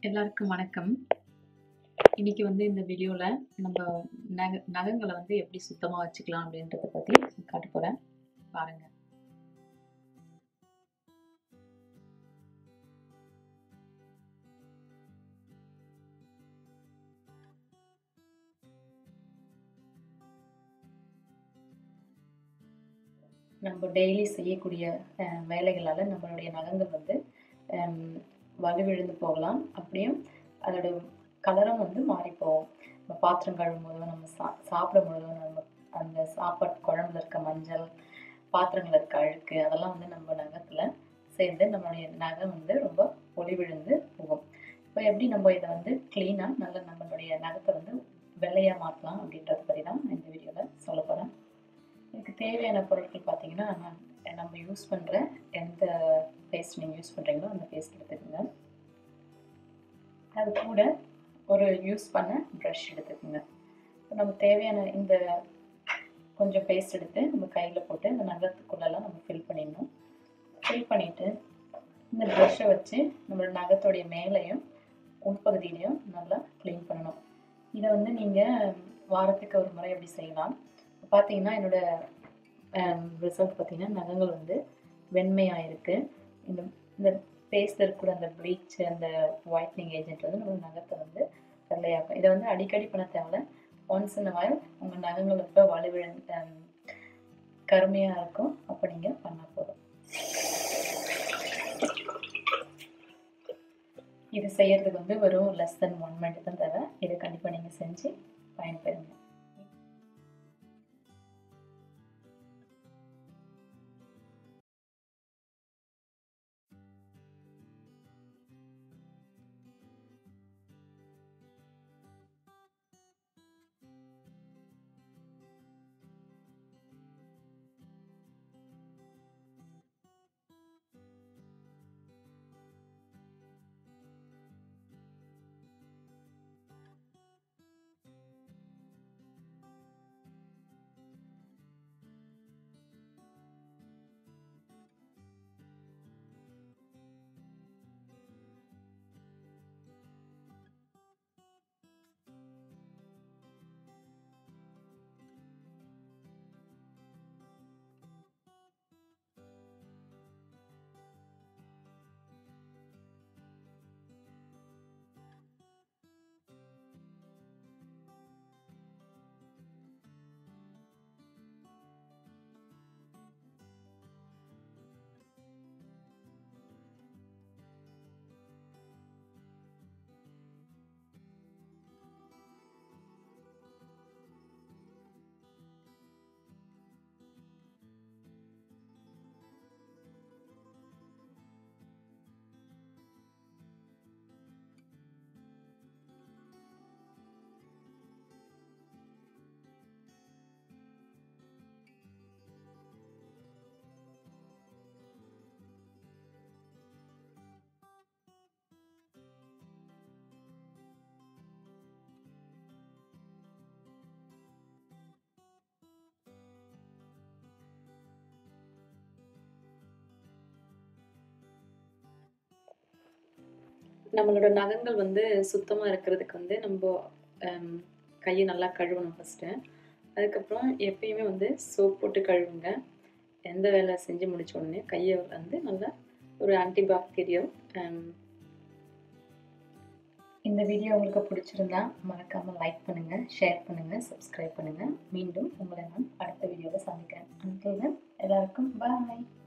எல்லாருக்கும் வணக்கம் இன்னைக்கு வந்து இந்த வீடியோவில் நம்ம நக நகங்களை வந்து எப்படி சுத்தமாக வச்சுக்கலாம் அப்படின்றத பற்றி காட்ட போகிறேன் பாருங்க நம்ம டெய்லி செய்யக்கூடிய அஹ், வேலைகளால் நம்மளுடைய நகங்கள் வந்து ஹம், வலுவிழுந்து போகலாம் அப்படியும் அதோட கலரும் வந்து மாறி போகும் நம்ம பாத்திரம் கழுவும் போதோ நம்ம சா சாப்பிடும் பொழுதோ நம்ம அந்த சாப்பாட்டு குழம்புல இருக்க மஞ்சள் பாத்திரங்கள் இருக்க அழுக்கு அதெல்லாம் வந்து நம்ம நகத்தில் சேர்ந்து நம்மளுடைய நகம் வந்து ரொம்ப ஒளி விழுந்து போகும் இப்போ எப்படி நம்ம இதை வந்து க்ளீனாக நல்ல நம்மளுடைய நகத்தை வந்து வெள்ளையாக மாற்றலாம் அப்படின்றத பற்றி தான் நான் இந்த வீடியோவில் சொல்ல போகிறேன் இதுக்கு தேவையான பொருட்கள் பார்த்தீங்கன்னா நான் நம்ம யூஸ் பண்ணுற எந்த பேஸ்ட் நீங்கள் யூஸ் பண்ணுறீங்களோ அந்த பேஸ்ட் எடுத்துக்கோங்க அது கூட ஒரு யூஸ் பண்ண ப்ரஷ் எடுத்துக்கோங்க இப்போ நம்ம தேவையான இந்த கொஞ்சம் பேஸ்ட் எடுத்து நம்ம கையில் போட்டு இந்த நகத்துக்குள்ளெல்லாம் நம்ம ஃபில் பண்ணிடணும் ஃபில் பண்ணிவிட்டு இந்த ப்ரஷ்ஷை வச்சு நம்மளோட நகத்தோடைய மேலேயும் உட்பகுதியிலையும் நல்லா க்ளீன் பண்ணணும் இதை வந்து நீங்கள் வாரத்துக்கு ஒரு முறை எப்படி செய்யலாம் பார்த்தீங்கன்னா என்னோட ரிசல்ட் பார்த்தீங்கன்னா நகங்கள் வந்து வெண்மையாக இருக்குது இந்த இந்த பேஸ்ட் இருக்கக்கூட அந்த ப்ளீச் அந்த ஒயிட்னிங் ஏஜென்ட் வந்து நம்ம நகத்தை வந்து வெள்ளையாக்கும் இதை வந்து அடிக்கடி பண்ண தேவையில்ல ஒன்ஸ் இன் வாயில் உங்கள் நகங்கள் இப்போ வலுவிழந்த கருமையாக இருக்கும் அப்போ நீங்கள் பண்ணால் போதும் இது செய்யறதுக்கு வந்து வெறும் லெஸ் தென் ஒன் மினிட் தான் தேவை இதை கண்டிப்பாக நீங்கள் செஞ்சு பயன்பெறுங்க நம்மளோட நகங்கள் வந்து சுத்தமாக இருக்கிறதுக்கு வந்து நம்ம ஹம், கையை நல்லா கழுவணும் ஃபஸ்ட்டு அதுக்கப்புறம் எப்பயுமே வந்து சோப் போட்டு கழுவுங்க எந்த வேலை செஞ்சு முடிச்ச உடனே கையை வந்து நல்லா ஒரு ஆன்டிபாக்டீரியல் இந்த வீடியோ உங்களுக்கு பிடிச்சிருந்தா மறக்காமல் லைக் பண்ணுங்கள் ஷேர் பண்ணுங்கள் சப்ஸ்கிரைப் பண்ணுங்கள் மீண்டும் உங்களை நான் அடுத்த வீடியோவில் சந்திக்கிறேன் அன்றைய எல்லாருக்கும் பாய்